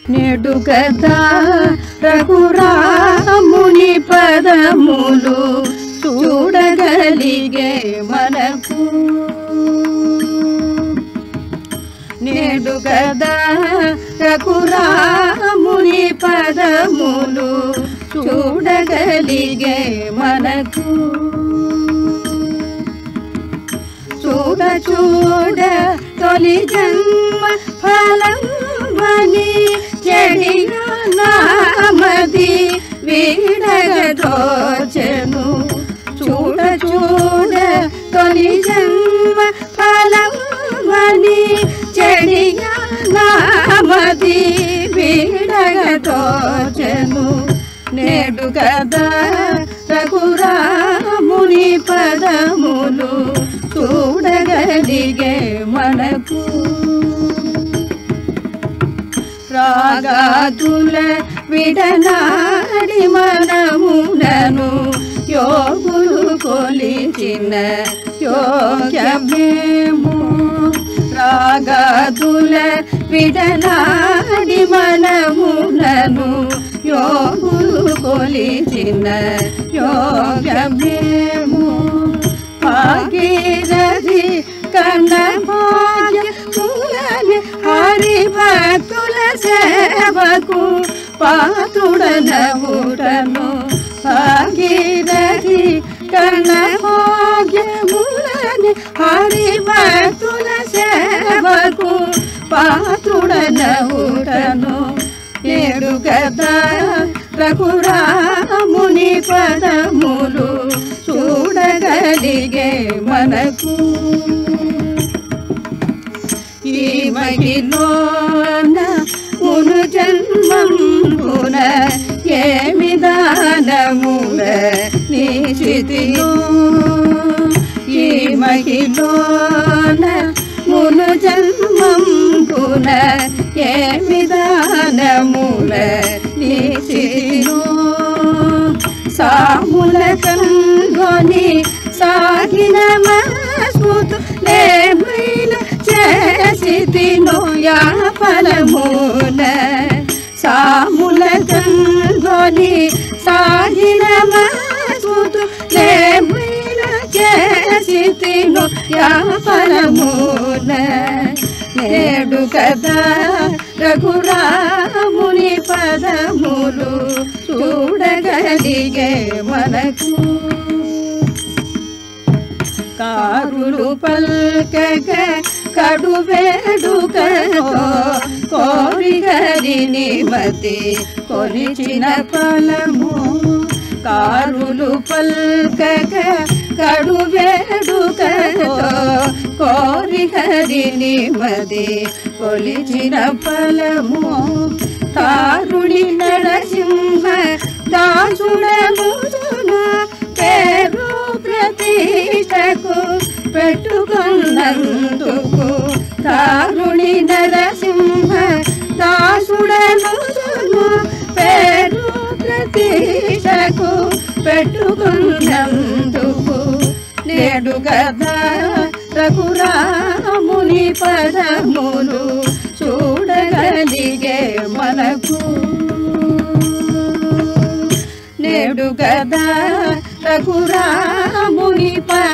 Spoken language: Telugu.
నేడు కదా రఘురాముని పదములు చూడగలిగే మనకు నేడు కదా రఘురాముని పదములు చూడగలిగే మనకు చూడ చూడ తొలి జన్మ ఫలమని చెడిన నామది వీడగదోచెను చూడ చూడ తొలి జన్మ ఫలమని చెడిన నామది వీడగదోచెను నేడు కదా రఘురాముని పదములు చూడగలిగే మనకు రాగాదుల విడనాడి మనమునను యోగులు కొలిచిన యోగ్యమేమో రాగాదుల విడనాడి మనమునను యోగులు కొలిచిన యోగ్యమేమో భాగీరథి కన్నభాగ్య మూలని హరి భక్తుల సేవకు పాతుడనవుటను భాగీరథి కన్నభాగ్య మూలని హరి భక్తుల సేవకు పాతుడనవుటను ఏడు కదా రఘురాముని పదములు చూడగలిగే మనకు ఈ మహిళన మును జన్మంబున ఏమి దానముల నిశ్చితియో ఈ మహిళన మును జన్మంబున ఏమి దానముల నిశ్చితియో సాముల కన్గొని సాగిన మస్మృతు లేమైన చేసితినో యా ఫలమూల సాముల కన్గొని సాగిన మస్మృతు లేమైన చేసితినో యా ఫలమూల నేడు కదా రఘురాముని పదములు చూడగలిగే మనకు కారులు పల్కగ కడు వేడుకతో కోరిగరిని మతి కొలిచిన ఫలము కారులు పల్కగ కడు వేడుకతో కోరిగరిని మతి కొలిచిన ఫలము తారుడి నరసింహ దాసుడమున పేరు ప్రతిష్టకు పెట్టుకున్నందుకు తారుణి నరసింహ దాసుడమున పేరు ప్రతిష్టకు పెట్టుకున్నందుకు నేడు కదా రఘురాముని పదములు చూడగలిగే మనకు నేడు కదా రఘురాముని పద